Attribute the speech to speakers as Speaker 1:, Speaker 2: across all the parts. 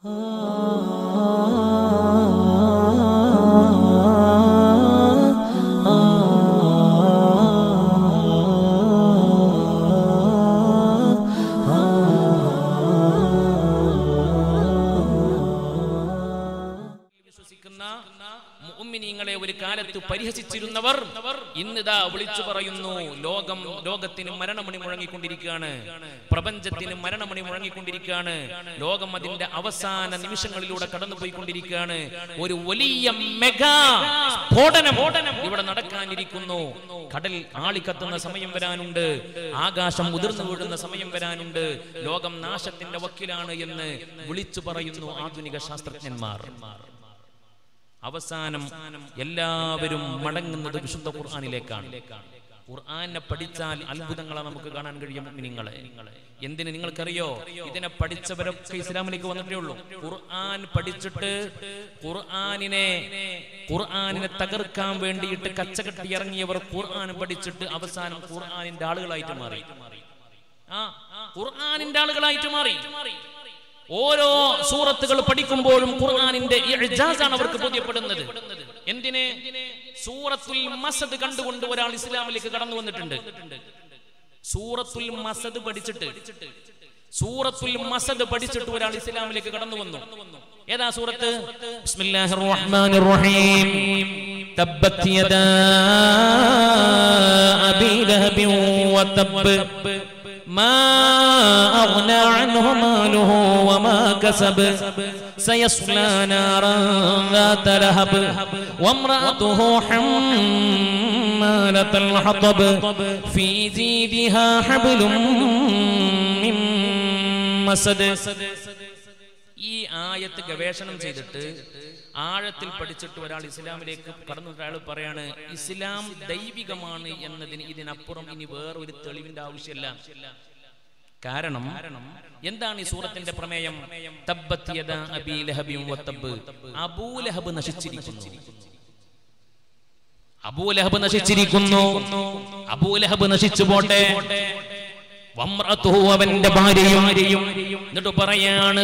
Speaker 1: വിശ്വസിക്കുന്ന മുഅ്മിനീങ്ങളെ ഒരു കാലത്ത് പരിഹസിച്ചിരുന്നവർ ഇന്നിതാ വിളിച്ചു പറയുന്നു ലോകം ലോകത്തിന് മരണമണി മുഴങ്ങിക്കൊണ്ടിരിക്കുകയാണ് പ്രപഞ്ചത്തിന് മരണമണി മുഴങ്ങിക്കൊണ്ടിരിക്കുകയാണ് ലോകം അതിന്റെ അവസാന നിമിഷങ്ങളിലൂടെ കടന്നുപോയിക്കൊണ്ടിരിക്കുകയാണ് ഒരു വലിയ മെഗാ സ്ഫോടനം ഇവിടെ നടക്കാനിരിക്കുന്നു കടൽ ആളിക്കത്തുന്ന സമയം വരാനുണ്ട് ആകാശം മുതിർന്നു വീഴുന്ന സമയം വരാനുണ്ട് ലോകം നാശത്തിന്റെ വക്കിലാണ് എന്ന് വിളിച്ചു പറയുന്നു ആധുനിക ശാസ്ത്രജ്ഞന്മാർ അവസാനം എല്ലാവരും മടങ്ങുന്നത് വിശുദ്ധ ഖുർആാനിലേക്കാണ് ഖുർആനെ പഠിച്ചാൽ അത്ഭുതങ്ങളെ നമുക്ക് കാണാൻ കഴിയും നിങ്ങളെ എന്തിന് നിങ്ങൾക്കറിയോ ഇതിനെ പഠിച്ചവരൊക്കെ ഇസ്ലാമിലേക്ക് വന്നിട്ടേ ഉള്ളൂ ഖുർആൻ പഠിച്ചിട്ട് ഖുർആനിനെ ഖുർആനിനെ തകർക്കാൻ വേണ്ടിയിട്ട് കച്ചകെട്ടി ഇറങ്ങിയവർ ഖുർആൻ പഠിച്ചിട്ട് അവസാനം ഖുർആനിന്റെ ആളുകളായിട്ട് മാറി ആ ഖുർആനിന്റെ ആളുകളായിട്ട് മാറി ഓരോ സൂറത്തുകൾ പഠിക്കുമ്പോഴും ഖുർആനിന്റെ ഇഅ്ജാസാണ് അവർക്ക് ബോധ്യപ്പെടുന്നത് എന്തിന് സൂറത്തുൽ മസദ് കണ്ടുകൊണ്ട് ഒരാൾ ഇസ്ലാമിലേക്ക് കടന്നു വന്നിട്ടുണ്ട് സൂറത്തുൽ മസദ് പഠിച്ചിട്ട് സൂറത്തുൽ മസദ് പഠിച്ചിട്ട് ഒരാൾ ഇസ്ലാമിലേക്ക് കടന്നു വന്നു ഏതാ സൂറത്ത് ബിസ്മില്ലാഹിർ റഹ്മാനിർ റഹീം തബ്ബത് യദാ അബീ ലഹബിൻ വതബ്ബ് ما أغنى عنه ماله وما كسب سيصلى نارا ذات لهب وامرأته حمالة الحطب في جيدها حبل من مسد ഈ ആയത്ത് ഗവേഷണം ചെയ്തിട്ട് ആഴത്തിൽ പഠിച്ചിട്ട് ഒരാൾ ഇസ്ലാമിലേക്ക് കടന്നു ഒരാൾ പറയാണ് ഇസ്ലാം ദൈവികമാണ് എന്നതിന് ഇതിനപ്പുറം ഇനി വേറൊരു തെളിവിന്റെ ആവശ്യമില്ല കാരണം എന്താണ് ഈ സൂറത്തിന്റെ പ്രമേയം തബ്ബത്ത് യദാ അബീ ലഹബിൻ വതബ്ബ് അബൂലഹബ് നശിച്ചിരിക്കുന്നു അബൂലഹബ് നശിച്ചിരിക്കുന്നു അബൂലഹബ് നശിച്ചു പോട്ടെ വമ്രത്തുഹു അവന്റെ ഭാര്യയും എന്നിട്ട് പറയാണ്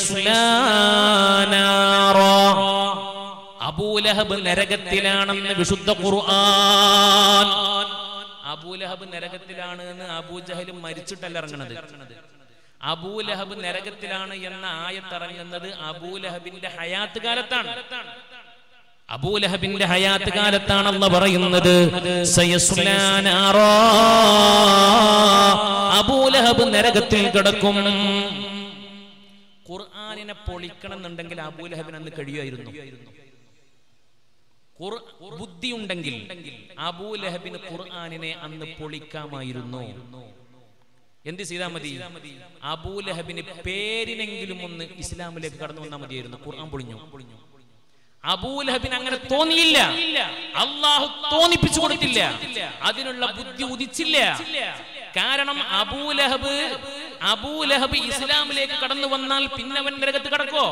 Speaker 1: സയസ്ലാനാറോ അബൂലഹബ് നരകത്തിലാണെന്ന് വിശുദ്ധ ഖുർആൻ അബൂലഹബ് നരകത്തിലാണ് എന്ന് അബൂജഹലും മരിച്ചിട്ടല്ല ഇറങ്ങണത് അബൂലഹബ് നരകത്തിലാണ് എന്ന ആയത്തിറങ്ങുന്നത് അബൂലഹബിന്റെ ഹയാത്ത് കാലത്താണ് അബൂലഹബിന്റെ ഹയാത്ത് കാലത്താണെന്ന് പറയുന്നത് സയസ്ലാനാറോ അബൂലഹബ് നരകത്തിൽ കിടക്കും ഖുർആാനിനെ പൊളിക്കണം എന്നുണ്ടെങ്കിൽ അബൂലഹബിന് അന്ന് കഴിയുമായിരുന്നു ബുദ്ധി ഉണ്ടെങ്കിൽ അബൂലഹബിന് ഖുർആാനിനെ അന്ന് പൊളിക്കാമായിരുന്നു എന്ത് ചെയ്താൽ മതി അബൂലഹബിന് പേരിനെങ്കിലും ഒന്ന് ഇസ്ലാമിലേക്ക് കടന്നു വന്നാൽ മതിയായിരുന്നു ഖുർആൻ പൊളിഞ്ഞു അബൂലഹബിന് അങ്ങനെ തോന്നിയില്ല അള്ളാഹു തോന്നിപ്പിച്ചു കൊടുത്തില്ല അതിനുള്ള ബുദ്ധി ഉദിച്ചില്ല കാരണം അബൂലഹബ് അബൂലഹബ് ഇസ്ലാമിലേക്ക് കടന്നു വന്നാൽ പിന്നെ അവൻ നരകത്ത് കടക്കോ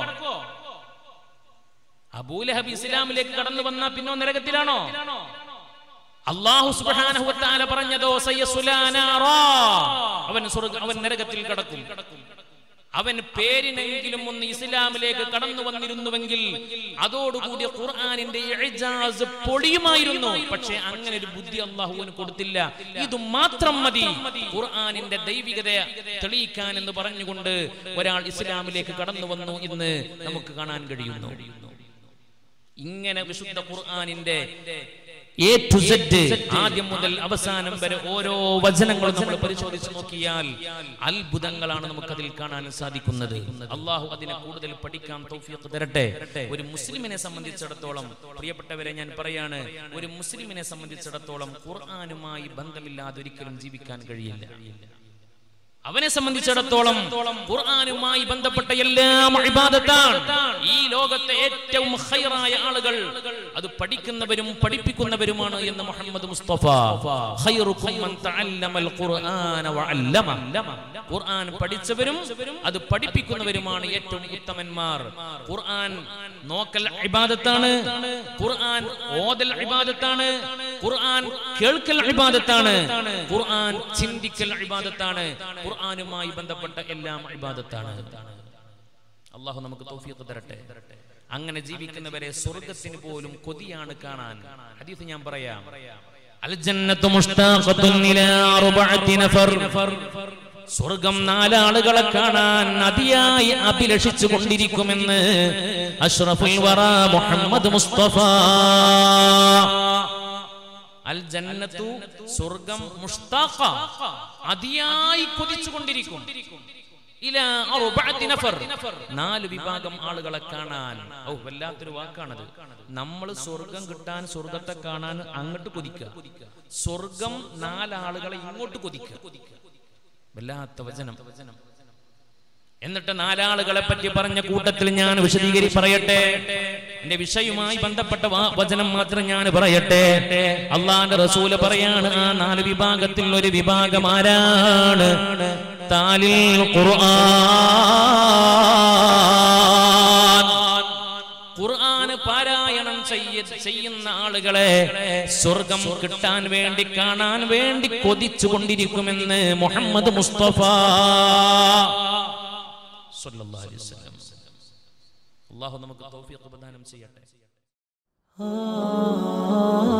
Speaker 1: അബൂലഹബ് ഇസ്ലാമിലേക്ക് കടന്നു വന്നാൽ പിന്നെ അവൻ നരകത്തിലാണോ അള്ളാഹു സുബ്ഹാനഹു വതആല പറഞ്ഞതോ സയ്യസുലാനാറാ അവൻ സ്വർഗ്ഗ അവൻ നരകത്തിൽ കടക്കും അവൻ പേരിനെങ്കിലും ഒന്ന് ഇസ്ലാമിലേക്ക് കടന്നു വന്നിരുന്നുവെങ്കിൽ അതോടുകൂടി ഖുർആാനിന്റെ ഇഅ്ജാസ് പൊളിയുമായിരുന്നു പക്ഷേ അങ്ങനെ ഒരു ബുദ്ധി അള്ളാഹുവിന് കൊടുത്തില്ല ഇത് മാത്രം മതി ഖുർആാനിന്റെ ദൈവികത തെളിയിക്കാൻ എന്ന് പറഞ്ഞുകൊണ്ട് ഒരാൾ ഇസ്ലാമിലേക്ക് കടന്നു വന്നു എന്ന് നമുക്ക് കാണാൻ കഴിയുന്നു ഇങ്ങനെ വിശുദ്ധ ഖുർആാനിന്റെ എ ടു സെഡ് ആദ്യം മുതൽ അവസാനം വരെ ഓരോ വചനങ്ങളും നമ്മൾ പരിശോധിച്ച് നോക്കിയാൽ അത്ഭുതങ്ങളാണ് നമുക്കതിൽ കാണാൻ സാധിക്കുന്നത് അള്ളാഹു അതിനെ കൂടുതൽ പഠിക്കാൻ തൗഫീഖ് തരട്ടെ ഒരു മുസ്ലിമിനെ സംബന്ധിച്ചിടത്തോളം പ്രിയപ്പെട്ടവരെ ഞാൻ പറയാണ് ഒരു മുസ്ലിമിനെ സംബന്ധിച്ചിടത്തോളം ഖുർആാനുമായി ബന്ധമില്ലാതെ ഒരിക്കലും ജീവിക്കാൻ കഴിയില്ല അവനെ സംബന്ധിച്ചിടത്തോളം ഖുർആാനുമായി ബന്ധപ്പെട്ട എല്ലാം ഇബാദത്താണ് ഈ ലോകത്തെ ഏറ്റവും ഹൈറായ ആളുകൾ അത് പഠിക്കുന്നവരും പഠിപ്പിക്കുന്നവരുമാണ് എന്ന് മുഹമ്മദ് മുസ്തഫ ഖൈറുക്കും മൻ തഅല്ലമൽ ഖുർആന വഅല്ലമ ഖുർആൻ പഠിച്ചവരും അത് പഠിപ്പിക്കുന്നവരുമാണ് ഏറ്റവും ഉത്തമന്മാർ ഖുർആൻ നോക്കൽ ഇബാദത്താണ് ഖുർആൻ ഓതൽ ഇബാദത്താണ് ഖുർആൻ കേൾക്കൽ ഇബാദത്താണ് ഖുർആൻ ചിന്തിക്കൽ ഇബാദത്താണ് ഖുർആനുമായി ബന്ധപ്പെട്ട എല്ലാം ഇബാദത്താണ് അള്ളാഹു നമുക്ക് തൗഫീഖ് തരട്ടെ അങ്ങനെ ജീവിക്കുന്നവരെ സ്വർഗത്തിന് പോലും കൊതിയാണ് കാണാൻ ഹദീസ് ഞാൻ പറയാം അൽ ജന്നത്തു മുഷ്താഖത്തുൻ ഇലാ അർബഅത്തി നഫർ സ്വർഗം നാലാളുകളെ കാണാൻ അതിയായി അഭിലഷിച്ചു കൊണ്ടിരിക്കുമെന്ന് അഷ്റഫുൽ വറ മുഹമ്മദ് മുസ്തഫ അൽ ജന്നത്തു സ്വർഗം മുഷ്താഖ അതിയായി കൊതിച്ചുകൊണ്ടിരിക്കും ഇലാ അർബഅത്തി നഫർ നാല് വിഭാഗം ആളുകളെ കാണാൻ ഔ വല്ലാത്തൊരു വാക്കാണത് നമ്മൾ സ്വർഗം കിട്ടാൻ സ്വർഗത്തെ കാണാൻ അങ്ങോട്ട് കൊതിക്കുക സ്വർഗം നാലാളുകളെ ഇങ്ങോട്ട് കൊതിക്കുക വല്ലാത്ത വചനം എന്നിട്ട് നാലാളുകളെ പറ്റി പറഞ്ഞ കൂട്ടത്തിൽ ഞാൻ വിശദീകരി പറയട്ടെ എന്റെ വിഷയവുമായി ബന്ധപ്പെട്ട വാ- വചനം മാത്രം ഞാൻ പറയട്ടെ അള്ളാന്റെ റസൂല് പറയാണ് ആ നാല് വിഭാഗത്തിൽ ഒരു വിഭാഗം ആരാണ് താലിൽ ഖുർആൻ ഖുർആന് പാരായണം ചെയ്യ ചെയ്യുന്ന ആളുകളെ സ്വർഗം കിട്ടാൻ വേണ്ടി കാണാൻ വേണ്ടി കൊതിച്ചു കൊണ്ടിരിക്കുമെന്ന് മുഹമ്മദ് മുസ്തഫ സല്ലല്ലാഹു അലൈഹി വസല്ലം അള്ളാഹു നമുക്ക് തൗഫീഖ് പ്രദാനം ചെയ്യട്ടെ
Speaker 2: ആ